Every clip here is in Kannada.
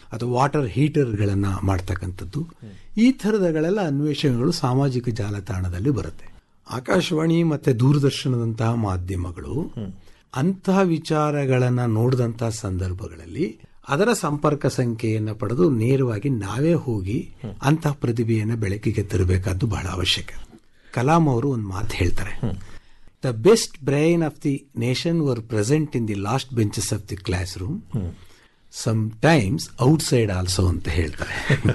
ಅಥವಾ ವಾಟರ್ ಹೀಟರ್ಗಳನ್ನ ಮಾಡ್ತಕ್ಕಂಥದ್ದು ಈ ಥರದಗಳೆಲ್ಲ ಅನ್ವೇಷಣೆಗಳು ಸಾಮಾಜಿಕ ಜಾಲತಾಣದಲ್ಲಿ ಬರುತ್ತೆ ಆಕಾಶವಾಣಿ ಮತ್ತೆ ದೂರದರ್ಶನದಂತಹ ಮಾಧ್ಯಮಗಳು ಅಂತಹ ವಿಚಾರಗಳನ್ನ ನೋಡಿದಂತಹ ಸಂದರ್ಭಗಳಲ್ಲಿ ಅದರ ಸಂಪರ್ಕ ಸಂಖ್ಯೆಯನ್ನು ಪಡೆದು ನೇರವಾಗಿ ನಾವೇ ಹೋಗಿ ಅಂತಹ ಪ್ರತಿಭೆಯನ್ನು ಬೆಳಕಿಗೆ ತರಬೇಕಾದ್ದು ಬಹಳ ಅವಶ್ಯಕ ಕಲಾಂ ಅವರು ಒಂದು ಮಾತು ಹೇಳ್ತಾರೆ the best brain of the nation were present in the last benches of the classroom sometimes outside also ಅಂತ ಹೇಳ್ತಾರೆ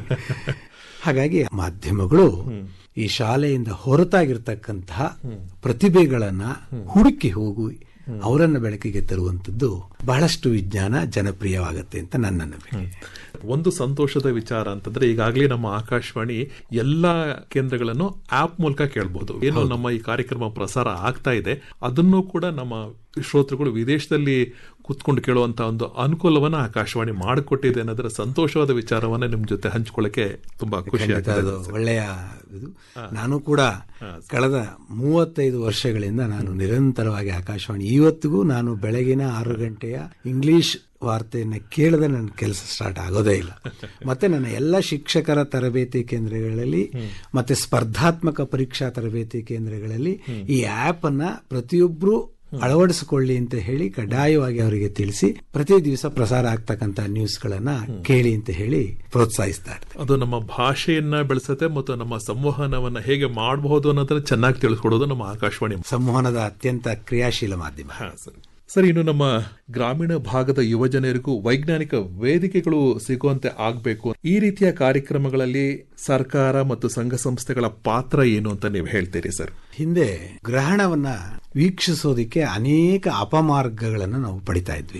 ಹಾಗಾಗಿ ಮಾಧ್ಯಮಗಳು ಈ ಶಾಲೆಯಿಂದ ಹೊರತಾಗಿರ್ತಕ್ಕಂತಹ ಪ್ರತಿಭೆಗಳನ್ನ ಹುಡುಕಿ ಹೋಗಿ ಅವರನ್ನ ಬೆಳಕಿಗೆ ತರುವಂತದ್ದು ಬಹಳಷ್ಟು ವಿಜ್ಞಾನ ಜನಪ್ರಿಯವಾಗುತ್ತೆ ಅಂತ ನನ್ನ ನಂಬಿಕೆ ಒಂದು ಸಂತೋಷದ ವಿಚಾರ ಅಂತಂದ್ರೆ ಈಗಾಗಲೇ ನಮ್ಮ ಆಕಾಶವಾಣಿ ಎಲ್ಲಾ ಕೇಂದ್ರಗಳನ್ನು ಆಪ್ ಮೂಲಕ ಕೇಳಬಹುದು ಏನು ನಮ್ಮ ಈ ಕಾರ್ಯಕ್ರಮ ಪ್ರಸಾರ ಆಗ್ತಾ ಇದೆ ಅದನ್ನು ಕೂಡ ನಮ್ಮ ಶ್ರೋತೃಗಳು ವಿದೇಶದಲ್ಲಿ ಕೂತ್ಕೊಂಡು ಕೇಳುವಂತ ಒಂದು ಅನುಕೂಲವನ್ನ ಆಕಾಶವಾಣಿ ಮಾಡಿಕೊಟ್ಟಿದೆ ಅನ್ನೋದರ ಸಂತೋಷವಾದ ವಿಚಾರವನ್ನ ನಿಮ್ ಜೊತೆ ಹಂಚ್ಕೊಳ್ಳಕ್ಕೆ ತುಂಬಾ ಖುಷಿ ಖಂಡಿತ ಆಗ್ತದೆ ಅದು ಒಳ್ಳೆಯ ಇದು ನಾನು ಕೂಡ ಕಳೆದ ಮೂವತ್ತೈದು ವರ್ಷಗಳಿಂದ ನಾನು ನಿರಂತರವಾಗಿ ಆಕಾಶವಾಣಿ ಇವತ್ತಿಗೂ ನಾನು ಬೆಳಗಿನ ಆರು ಗಂಟೆಯ ಇಂಗ್ಲಿಷ್ ವಾರ್ತೆಯನ್ನು ಕೇಳದೆ ನನ್ನ ಕೆಲಸ ಸ್ಟಾರ್ಟ್ ಆಗೋದೇ ಇಲ್ಲ ಮತ್ತೆ ನನ್ನ ಎಲ್ಲ ಶಿಕ್ಷಕರ ತರಬೇತಿ ಕೇಂದ್ರಗಳಲ್ಲಿ ಮತ್ತೆ ಸ್ಪರ್ಧಾತ್ಮಕ ಪರೀಕ್ಷಾ ತರಬೇತಿ ಕೇಂದ್ರಗಳಲ್ಲಿ ಈ ಆಪ್ ಅನ್ನ ಪ್ರತಿಯೊಬ್ಬರು ಅಳವಡಿಸಿಕೊಳ್ಳಿ ಅಂತ ಹೇಳಿ ಕಡ್ಡಾಯವಾಗಿ ಅವರಿಗೆ ತಿಳಿಸಿ ಪ್ರತಿ ದಿವಸ ಪ್ರಸಾರ ಆಗ್ತಕ್ಕಂತ ನ್ಯೂಸ್ಗಳನ್ನ ಕೇಳಿ ಅಂತ ಹೇಳಿ ಪ್ರೋತ್ಸಾಹಿಸ್ತಾ ಇರ್ತಾರೆ ಅದು ನಮ್ಮ ಭಾಷೆಯನ್ನ ಬೆಳೆಸುತ್ತೆ ಮತ್ತು ನಮ್ಮ ಸಂವಹನವನ್ನ ಹೇಗೆ ಮಾಡಬಹುದು ಅನ್ನೋದನ್ನ ಚೆನ್ನಾಗಿ ತಿಳಿಸ್ಕೊಡೋದು ನಮ್ಮ ಆಕಾಶವಾಣಿ ಸಂವಹನದ ಅತ್ಯಂತ ಕ್ರಿಯಾಶೀಲ ಮಾಧ್ಯಮ ಹಾ, ಸರಿ. ಸರ್ ಇನ್ನು ನಮ್ಮ ಗ್ರಾಮೀಣ ಭಾಗದ ಯುವಜನರಿಗೂ ವೈಜ್ಞಾನಿಕ ವೇದಿಕೆಗಳು ಸಿಗುವಂತೆ ಆಗಬೇಕು ಈ ರೀತಿಯ ಕಾರ್ಯಕ್ರಮಗಳಲ್ಲಿ ಸರ್ಕಾರ ಮತ್ತು ಸಂಘ ಸಂಸ್ಥೆಗಳ ಪಾತ್ರ ಏನು ಅಂತ ನೀವು ಹೇಳ್ತೀರಿ ಸರ್ ಹಿಂದೆ ಗ್ರಹಣವನ್ನ ವೀಕ್ಷಿಸೋದಿಕ್ಕೆ ಅನೇಕ ಅಪಮಾರ್ಗಗಳನ್ನು ನಾವು ಪಡಿತಾ ಇದ್ವಿ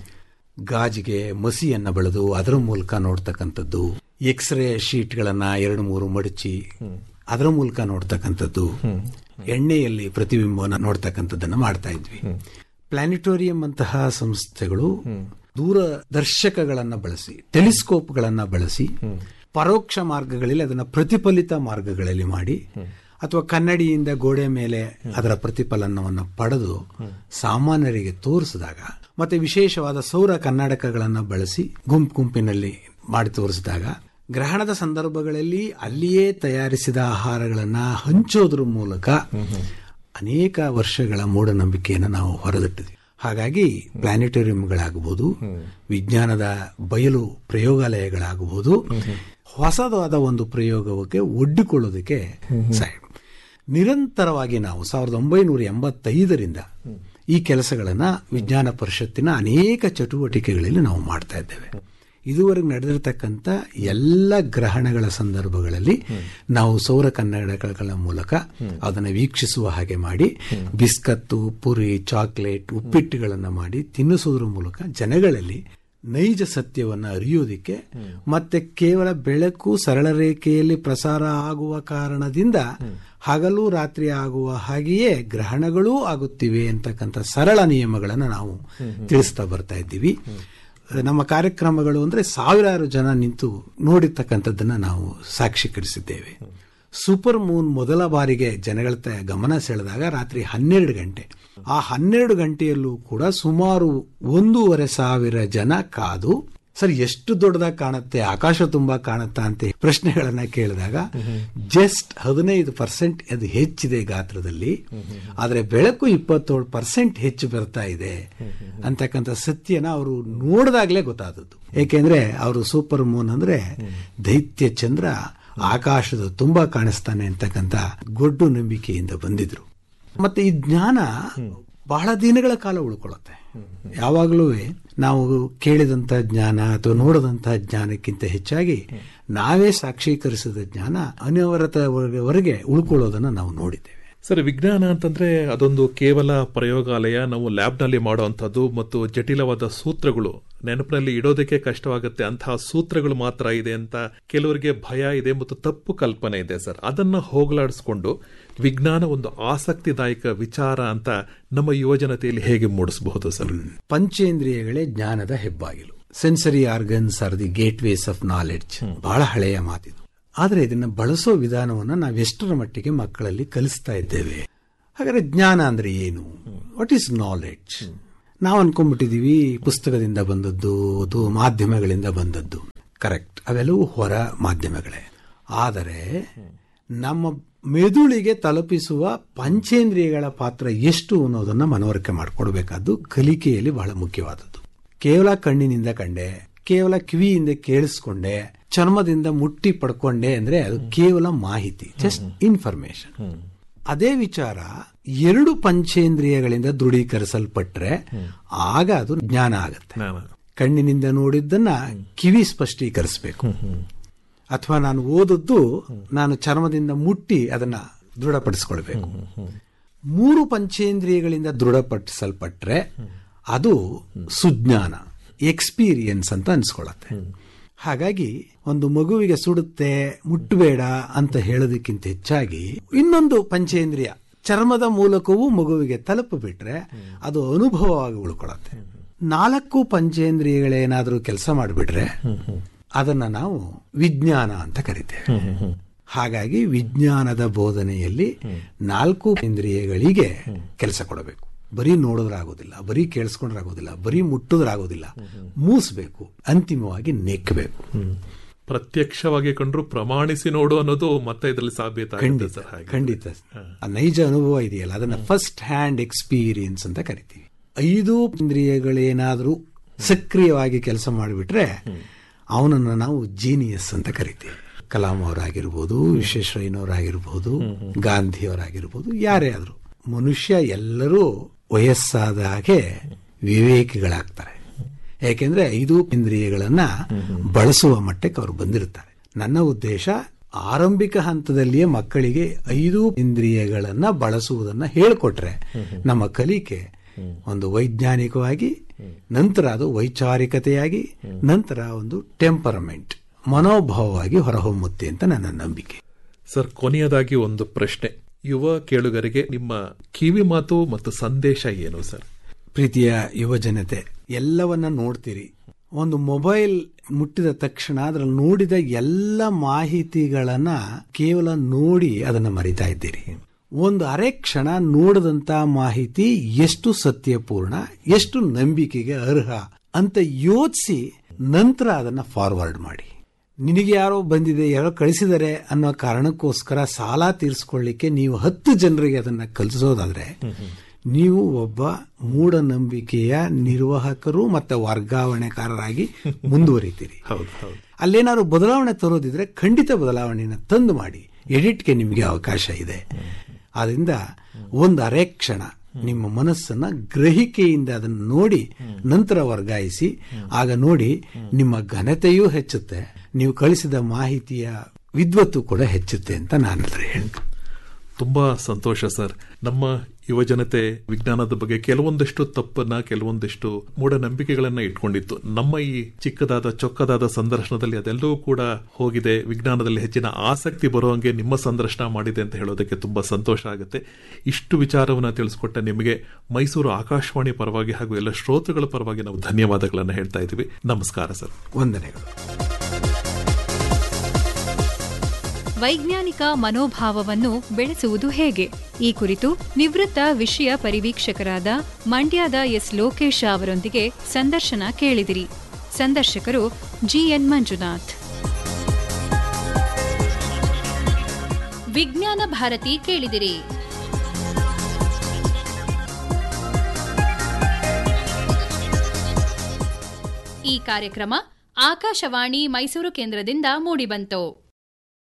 ಗಾಜಿಗೆ ಮಸಿಯನ್ನ ಬೆಳೆದು ಅದರ ಮೂಲಕ ನೋಡ್ತಕ್ಕಂಥದ್ದು ಎಕ್ಸ್ರೇ ಶೀಟ್ಗಳನ್ನ ಎರಡು ಮೂರು ಮಡಚಿ ಅದರ ಮೂಲಕ ನೋಡ್ತಕ್ಕಂಥದ್ದು ಎಣ್ಣೆಯಲ್ಲಿ ಪ್ರತಿಬಿಂಬವನ್ನ ನೋಡ್ತಕ್ಕಂಥದ್ದನ್ನ ಮಾಡ್ತಾ ಇದ್ವಿ ಪ್ಲಾನಿಟೋರಿಯಂ ಅಂತಹ ಸಂಸ್ಥೆಗಳು ದೂರದರ್ಶಕಗಳನ್ನ ಬಳಸಿ ಟೆಲಿಸ್ಕೋಪ್ಗಳನ್ನ ಬಳಸಿ ಪರೋಕ್ಷ ಮಾರ್ಗಗಳಲ್ಲಿ ಅದನ್ನ ಪ್ರತಿಫಲಿತ ಮಾರ್ಗಗಳಲ್ಲಿ ಮಾಡಿ ಅಥವಾ ಕನ್ನಡಿಯಿಂದ ಗೋಡೆ ಮೇಲೆ ಅದರ ಪ್ರತಿಫಲನವನ್ನು ಪಡೆದು ಸಾಮಾನ್ಯರಿಗೆ ತೋರಿಸಿದಾಗ ಮತ್ತೆ ವಿಶೇಷವಾದ ಸೌರ ಕನ್ನಡಕಗಳನ್ನ ಬಳಸಿ ಗುಂಪು ಗುಂಪಿನಲ್ಲಿ ಮಾಡಿ ತೋರಿಸಿದಾಗ ಗ್ರಹಣದ ಸಂದರ್ಭಗಳಲ್ಲಿ ಅಲ್ಲಿಯೇ ತಯಾರಿಸಿದ ಆಹಾರಗಳನ್ನ ಹಂಚೋದ್ರ ಮೂಲಕ ಅನೇಕ ವರ್ಷಗಳ ಮೂಢನಂಬಿಕೆಯನ್ನು ನಾವು ಹೊರದಿಟ್ಟಿದ್ವಿ ಹಾಗಾಗಿ ಪ್ಲಾನೆಟೋರಿಯಂಗಳಾಗಬಹುದು ವಿಜ್ಞಾನದ ಬಯಲು ಪ್ರಯೋಗಾಲಯಗಳಾಗಬಹುದು ಹೊಸದಾದ ಒಂದು ಪ್ರಯೋಗಕ್ಕೆ ಒಡ್ಡಿಕೊಳ್ಳೋದಕ್ಕೆ ಸಹಾಯ ನಿರಂತರವಾಗಿ ನಾವು ಸಾವಿರದ ಒಂಬೈನೂರ ಎಂಬತ್ತೈದರಿಂದ ಈ ಕೆಲಸಗಳನ್ನ ವಿಜ್ಞಾನ ಪರಿಷತ್ತಿನ ಅನೇಕ ಚಟುವಟಿಕೆಗಳಲ್ಲಿ ನಾವು ಮಾಡ್ತಾ ಇದ್ದೇವೆ ಇದುವರೆಗೆ ನಡೆದಿರತಕ್ಕಂಥ ಎಲ್ಲ ಗ್ರಹಣಗಳ ಸಂದರ್ಭಗಳಲ್ಲಿ ನಾವು ಸೌರ ಕನ್ನಡಕಗಳ ಮೂಲಕ ಅದನ್ನು ವೀಕ್ಷಿಸುವ ಹಾಗೆ ಮಾಡಿ ಬಿಸ್ಕತ್ತು ಪುರಿ ಚಾಕ್ಲೇಟ್ ಉಪ್ಪಿಟ್ಟುಗಳನ್ನು ಮಾಡಿ ತಿನ್ನಿಸೋದ್ರ ಮೂಲಕ ಜನಗಳಲ್ಲಿ ನೈಜ ಸತ್ಯವನ್ನ ಅರಿಯೋದಿಕ್ಕೆ ಮತ್ತೆ ಕೇವಲ ಬೆಳಕು ಸರಳ ರೇಖೆಯಲ್ಲಿ ಪ್ರಸಾರ ಆಗುವ ಕಾರಣದಿಂದ ಹಗಲು ರಾತ್ರಿ ಆಗುವ ಹಾಗೆಯೇ ಗ್ರಹಣಗಳೂ ಆಗುತ್ತಿವೆ ಅಂತಕ್ಕಂಥ ಸರಳ ನಿಯಮಗಳನ್ನು ನಾವು ತಿಳಿಸ್ತಾ ಬರ್ತಾ ಇದ್ದೀವಿ ನಮ್ಮ ಕಾರ್ಯಕ್ರಮಗಳು ಅಂದ್ರೆ ಸಾವಿರಾರು ಜನ ನಿಂತು ನೋಡಿರ್ತಕ್ಕಂಥದ್ದನ್ನ ನಾವು ಸಾಕ್ಷೀಕರಿಸಿದ್ದೇವೆ ಸೂಪರ್ ಮೂನ್ ಮೊದಲ ಬಾರಿಗೆ ಜನಗಳ ತ- ಗಮನ ಸೆಳೆದಾಗ ರಾತ್ರಿ ಹನ್ನೆರಡು ಗಂಟೆ ಆ ಹನ್ನೆರಡು ಗಂಟೆಯಲ್ಲೂ ಕೂಡ ಸುಮಾರು ಒಂದೂವರೆ ಸಾವಿರ ಜನ ಕಾದು ಸರ್ ಎಷ್ಟು ದೊಡ್ಡದಾಗಿ ಕಾಣುತ್ತೆ ಆಕಾಶ ತುಂಬಾ ಕಾಣುತ್ತಾ ಅಂತ ಪ್ರಶ್ನೆಗಳನ್ನ ಕೇಳಿದಾಗ ಜಸ್ಟ್ ಹದಿನೈದು ಪರ್ಸೆಂಟ್ ಅದು ಹೆಚ್ಚಿದೆ ಗಾತ್ರದಲ್ಲಿ ಆದ್ರೆ ಬೆಳಕು ಇಪ್ಪತ್ತೇಳು ಪರ್ಸೆಂಟ್ ಹೆಚ್ಚು ಬರ್ತಾ ಇದೆ ಅಂತಕ್ಕಂಥ ಸತ್ಯನ ಅವರು ನೋಡಿದಾಗ್ಲೇ ಗೊತ್ತಾದದ್ದು ಏಕೆಂದ್ರೆ ಅವರು ಸೂಪರ್ ಮೂನ್ ಅಂದ್ರೆ ದೈತ್ಯ ಚಂದ್ರ ಆಕಾಶದ ತುಂಬಾ ಕಾಣಿಸ್ತಾನೆ ಅಂತಕ್ಕಂಥ ಗೊಡ್ಡು ನಂಬಿಕೆಯಿಂದ ಬಂದಿದ್ರು ಮತ್ತೆ ಈ ಜ್ಞಾನ ಬಹಳ ದಿನಗಳ ಕಾಲ ಉಳ್ಕೊಳ್ಳುತ್ತೆ ಯಾವಾಗಲೂ ನಾವು ಕೇಳಿದಂತ ಜ್ಞಾನ ಅಥವಾ ನೋಡಿದಂತಹ ಜ್ಞಾನಕ್ಕಿಂತ ಹೆಚ್ಚಾಗಿ ನಾವೇ ಸಾಕ್ಷೀಕರಿಸಿದ ಜ್ಞಾನ ಅನವರತವರೆಗೆ ಉಳ್ಕೊಳ್ಳೋದನ್ನ ನಾವು ನೋಡಿದ್ದೇವೆ ಸರ್ ವಿಜ್ಞಾನ ಅಂತಂದ್ರೆ ಅದೊಂದು ಕೇವಲ ಪ್ರಯೋಗಾಲಯ ನಾವು ಲ್ಯಾಬ್ ನಲ್ಲಿ ಮಾಡುವಂತದ್ದು ಮತ್ತು ಜಟಿಲವಾದ ಸೂತ್ರಗಳು ನೆನಪಿನಲ್ಲಿ ಇಡೋದಕ್ಕೆ ಕಷ್ಟವಾಗುತ್ತೆ ಅಂತಹ ಸೂತ್ರಗಳು ಮಾತ್ರ ಇದೆ ಅಂತ ಕೆಲವರಿಗೆ ಭಯ ಇದೆ ಮತ್ತು ತಪ್ಪು ಕಲ್ಪನೆ ಇದೆ ಸರ್ ಅದನ್ನ ಹೋಗಲಾಡಿಸ್ಕೊಂಡು ವಿಜ್ಞಾನ ಒಂದು ಆಸಕ್ತಿದಾಯಕ ವಿಚಾರ ಅಂತ ನಮ್ಮ ಯುವಜನತೆಯಲ್ಲಿ ಹೇಗೆ ಮೂಡಿಸಬಹುದು ಸರ್ ಪಂಚೇಂದ್ರಿಯಗಳೇ ಜ್ಞಾನದ ಹೆಬ್ಬಾಗಿಲು sensory organs are the gateways of knowledge ಬಹಳ ಹಳೆಯ ಮಾತಿದು ಆದರೆ ಇದನ್ನ ಬಳಸೋ ವಿಧಾನವನ್ನ ನಾವೆಷ್ಟರ ಮಟ್ಟಿಗೆ ಮಕ್ಕಳಲ್ಲಿ ಕಲಿಸ್ತಾ ಇದ್ದೇವೆ ಹಾಗಾದ್ರೆ ಜ್ಞಾನ ಅಂದ್ರೆ ಏನು ವಾಟ್ ಈಸ್ ನಾಲೆಡ್ಜ್ ನಾವು ಅನ್ಕೊಂಡ್ಬಿಟ್ಟಿದೀವಿ ಪುಸ್ತಕದಿಂದ ಬಂದದ್ದು ಅದು ಮಾಧ್ಯಮಗಳಿಂದ ಬಂದದ್ದು ಕರೆಕ್ಟ್ ಅವೆಲ್ಲವೂ ಹೊರ ಮಾಧ್ಯಮಗಳೇ ಆದರೆ ನಮ್ಮ ಮೆದುಳಿಗೆ ತಲುಪಿಸುವ ಪಂಚೇಂದ್ರಿಯಗಳ ಪಾತ್ರ ಎಷ್ಟು ಅನ್ನೋದನ್ನ ಮನವರಿಕೆ ಮಾಡಿಕೊಡ್ಬೇಕಾದ್ದು ಕಲಿಕೆಯಲ್ಲಿ ಬಹಳ ಮುಖ್ಯವಾದದ್ದು ಕೇವಲ ಕಣ್ಣಿನಿಂದ ಕಂಡೆ ಕೇವಲ ಕಿವಿಯಿಂದ ಕೇಳಿಸ್ಕೊಂಡೆ ಚರ್ಮದಿಂದ ಮುಟ್ಟಿ ಪಡ್ಕೊಂಡೆ ಅಂದ್ರೆ ಅದು ಕೇವಲ ಮಾಹಿತಿ ಜಸ್ಟ್ ಇನ್ಫಾರ್ಮೇಶನ್ ಅದೇ ವಿಚಾರ ಎರಡು ಪಂಚೇಂದ್ರಿಯಗಳಿಂದ ದೃಢೀಕರಿಸಲ್ಪಟ್ರೆ ಆಗ ಅದು ಜ್ಞಾನ ಆಗುತ್ತೆ ಜ್ಞಾನ ಕಣ್ಣಿನಿಂದ ನೋಡಿದ್ದನ್ನ ಕಿವಿ ಸ್ಪಷ್ಟೀಕರಿಸಬೇಕು ಅಥವಾ ನಾನು ಓದದ್ದು ನಾನು ಚರ್ಮದಿಂದ ಮುಟ್ಟಿ ಅದನ್ನ ದೃಢಪಡಿಸ್ಕೊಳ್ಬೇಕು ಮೂರು ಪಂಚೇಂದ್ರಿಯಗಳಿಂದ ದೃಢಪಡಿಸಲ್ಪಟ್ರೆ ಅದು ಸುಜ್ಞಾನ ಎಕ್ಸ್ಪೀರಿಯನ್ಸ್ ಅಂತ ಅನ್ಸ್ಕೊಳತ್ತೆ ಹಾಗಾಗಿ ಒಂದು ಮಗುವಿಗೆ ಸುಡುತ್ತೆ ಮುಟ್ಟಬೇಡ ಅಂತ ಹೇಳೋದಕ್ಕಿಂತ ಹೆಚ್ಚಾಗಿ ಇನ್ನೊಂದು ಪಂಚೇಂದ್ರಿಯ ಚರ್ಮದ ಮೂಲಕವೂ ಮಗುವಿಗೆ ತಲುಪಿಬಿಟ್ರೆ ಅದು ಅನುಭವವಾಗಿ ಉಳ್ಕೊಳತ್ತೆ ನಾಲ್ಕು ಪಂಚೇಂದ್ರಿಯಗಳೇನಾದ್ರೂ ಕೆಲಸ ಮಾಡಿಬಿಟ್ರೆ ಅದನ್ನ ನಾವು ವಿಜ್ಞಾನ ಅಂತ ಕರಿತೇವೆ ಹಾಗಾಗಿ ವಿಜ್ಞಾನದ ಬೋಧನೆಯಲ್ಲಿ ನಾಲ್ಕು ಇಂದ್ರಿಯಗಳಿಗೆ ಕೆಲಸ ಕೊಡಬೇಕು ಬರೀ ನೋಡಿದ್ರಾಗೋದಿಲ್ಲ ಬರೀ ಕೇಳಿಸ್ಕೊಂಡ್ರಾಗೋದಿಲ್ಲ ಬರೀ ಮುಟ್ಟಿದ್ರಾಗೋದಿಲ್ಲ ಮೂಸ್ಬೇಕು ಅಂತಿಮವಾಗಿ ನೆಕ್ಕಬೇಕು ಪ್ರತ್ಯಕ್ಷವಾಗಿ ಕಂಡ್ರು ಪ್ರಮಾಣಿಸಿ ನೋಡು ಅನ್ನೋದು ಮತ್ತೆ ಇದರಲ್ಲಿ ಸಾಬೀತಾಗುತ್ತೆ ಖಂಡಿತ ಸರ್ ಹಾಗೆ ಖಂಡಿತ ಆ ನೈಜ ಅನುಭವ ಇದೆಯಲ್ಲ ಅದನ್ನ ಫಸ್ಟ್ ಹ್ಯಾಂಡ್ ಎಕ್ಸ್ಪೀರಿಯನ್ಸ್ ಅಂತ ಕರಿತೀವಿ ಐದು ಇಂದ್ರಿಯಗಳೇನಾದ್ರೂ ಸಕ್ರಿಯವಾಗಿ ಕೆಲಸ ಮಾಡಿಬಿಟ್ರೆ ಅವನನ್ನು ನಾವು ಜೀನಿಯಸ್ ಅಂತ ಕರಿತೀವಿ ಕಲಾಂ ಅವರಾಗಿರ್ಬೋದು ವಿಶ್ವೇಶ್ವರಯ್ಯನವರಾಗಿರ್ಬೋದು ಗಾಂಧಿಯವರಾಗಿರ್ಬೋದು ಯಾರೇ ಆದ್ರೂ ಮನುಷ್ಯ ಎಲ್ಲರೂ ವಯಸ್ಸಾದ ಹಾಗೆ ವಿವೇಕಿಗಳಾಗ್ತಾರೆ ಯಾಕೆಂದ್ರೆ ಐದು ಇಂದ್ರಿಯಗಳನ್ನ ಬಳಸುವ ಮಟ್ಟಕ್ಕೆ ಅವರು ಬಂದಿರ್ತಾರೆ ನನ್ನ ಉದ್ದೇಶ ಆರಂಭಿಕ ಹಂತದಲ್ಲಿಯೇ ಮಕ್ಕಳಿಗೆ ಐದು ಇಂದ್ರಿಯಗಳನ್ನ ಬಳಸುವುದನ್ನ ಹೇಳಿಕೊಟ್ರೆ ನಮ್ಮ ಕಲಿಕೆ ಒಂದು ವೈಜ್ಞಾನಿಕವಾಗಿ ನಂತರ ಅದು ವೈಚಾರಿಕತೆಯಾಗಿ ನಂತರ ಒಂದು ಟೆಂಪರಮೆಂಟ್ ಮನೋಭಾವವಾಗಿ ಹೊರಹೊಮ್ಮುತ್ತೆ ಅಂತ ನನ್ನ ನಂಬಿಕೆ ಸರ್ ಕೊನೆಯದಾಗಿ ಒಂದು ಪ್ರಶ್ನೆ ಯುವ ಕೇಳುಗರಿಗೆ ನಿಮ್ಮ ಕಿವಿ ಮಾತು ಮತ್ತು ಸಂದೇಶ ಏನು ಸರ್ ಪ್ರೀತಿಯ ಯುವ ಜನತೆ ಎಲ್ಲವನ್ನ ನೋಡ್ತೀರಿ ಒಂದು ಮೊಬೈಲ್ ಮುಟ್ಟಿದ ತಕ್ಷಣ ಅದ್ರಲ್ಲಿ ನೋಡಿದ ಎಲ್ಲ ಮಾಹಿತಿಗಳನ್ನ ಕೇವಲ ನೋಡಿ ಅದನ್ನ ಮರಿತಾ ಇದ್ದೀರಿ ಒಂದು ಅರೆ ಕ್ಷಣ ನೋಡಿದಂತ ಮಾಹಿತಿ ಎಷ್ಟು ಸತ್ಯಪೂರ್ಣ ಎಷ್ಟು ನಂಬಿಕೆಗೆ ಅರ್ಹ ಅಂತ ಯೋಚಿಸಿ ನಂತರ ಅದನ್ನ ಫಾರ್ವರ್ಡ್ ಮಾಡಿ ನಿನಗೆ ಯಾರೋ ಬಂದಿದೆ ಯಾರೋ ಕಳಿಸಿದರೆ ಅನ್ನೋ ಕಾರಣಕ್ಕೋಸ್ಕರ ಸಾಲ ತೀರಿಸ್ಕೊಳ್ಳಿಕ್ಕೆ ನೀವು ಹತ್ತು ಜನರಿಗೆ ಅದನ್ನ ಕಲಿಸೋದಾದ್ರೆ ನೀವು ಒಬ್ಬ ಮೂಢನಂಬಿಕೆಯ ನಿರ್ವಾಹಕರು ಮತ್ತೆ ವರ್ಗಾವಣೆಕಾರರಾಗಿ ಮುಂದುವರಿತೀರಿ ಹೌದು ಹೌದು ಅಲ್ಲೇನಾದ್ರು ಬದಲಾವಣೆ ತರೋದಿದ್ರೆ ಖಂಡಿತ ಬದಲಾವಣೆಯನ್ನು ತಂದು ಮಾಡಿ ಎಡಿಟ್ಗೆ ನಿಮಗೆ ಅವಕಾಶ ಇದೆ ಆದ್ರಿಂದ ಒಂದು ಅರೆ ಕ್ಷಣ ನಿಮ್ಮ ಮನಸ್ಸನ್ನ ಗ್ರಹಿಕೆಯಿಂದ ಅದನ್ನು ನೋಡಿ ನಂತರ ವರ್ಗಾಯಿಸಿ ಆಗ ನೋಡಿ ನಿಮ್ಮ ಘನತೆಯೂ ಹೆಚ್ಚುತ್ತೆ ನೀವು ಕಳಿಸಿದ ಮಾಹಿತಿಯ ವಿದ್ವತ್ತು ಕೂಡ ಹೆಚ್ಚುತ್ತೆ ಅಂತ ನಾನು ಹೇಳ್ತೀನಿ ತುಂಬಾ ಸಂತೋಷ ಸರ್ ನಮ್ಮ ಯುವ ಜನತೆ ವಿಜ್ಞಾನದ ಬಗ್ಗೆ ಕೆಲವೊಂದಷ್ಟು ತಪ್ಪನ್ನ ಕೆಲವೊಂದಿಷ್ಟು ಮೂಢನಂಬಿಕೆಗಳನ್ನ ಇಟ್ಕೊಂಡಿತ್ತು ನಮ್ಮ ಈ ಚಿಕ್ಕದಾದ ಚೊಕ್ಕದಾದ ಸಂದರ್ಶನದಲ್ಲಿ ಅದೆಲ್ಲವೂ ಕೂಡ ಹೋಗಿದೆ ವಿಜ್ಞಾನದಲ್ಲಿ ಹೆಚ್ಚಿನ ಆಸಕ್ತಿ ಬರುವಂಗೆ ನಿಮ್ಮ ಸಂದರ್ಶನ ಮಾಡಿದೆ ಅಂತ ಹೇಳೋದಕ್ಕೆ ತುಂಬಾ ಸಂತೋಷ ಆಗುತ್ತೆ ಇಷ್ಟು ವಿಚಾರವನ್ನ ತಿಳಿಸ್ಕೊಟ್ಟ ನಿಮಗೆ ಮೈಸೂರು ಆಕಾಶವಾಣಿ ಪರವಾಗಿ ಹಾಗೂ ಎಲ್ಲ ಶ್ರೋತೃಗಳ ಪರವಾಗಿ ನಾವು ಧನ್ಯವಾದಗಳನ್ನು ಹೇಳ್ತಾ ಇದ್ದೀವಿ ನಮಸ್ಕಾರ ಸರ್ ವಂದನೆಗಳು ವೈಜ್ಞಾನಿಕ ಮನೋಭಾವವನ್ನು ಬೆಳೆಸುವುದು ಹೇಗೆ ಈ ಕುರಿತು ನಿವೃತ್ತ ವಿಷಯ ಪರಿವೀಕ್ಷಕರಾದ ಮಂಡ್ಯದ ಎಸ್ ಲೋಕೇಶ ಅವರೊಂದಿಗೆ ಸಂದರ್ಶನ ಕೇಳಿದಿರಿ ಸಂದರ್ಶಕರು ಜಿಎನ್ ಮಂಜುನಾಥ್ ವಿಜ್ಞಾನ ಭಾರತಿ ಕೇಳಿದಿರಿ ಈ ಕಾರ್ಯಕ್ರಮ ಆಕಾಶವಾಣಿ ಮೈಸೂರು ಕೇಂದ್ರದಿಂದ ಮೂಡಿಬಂತು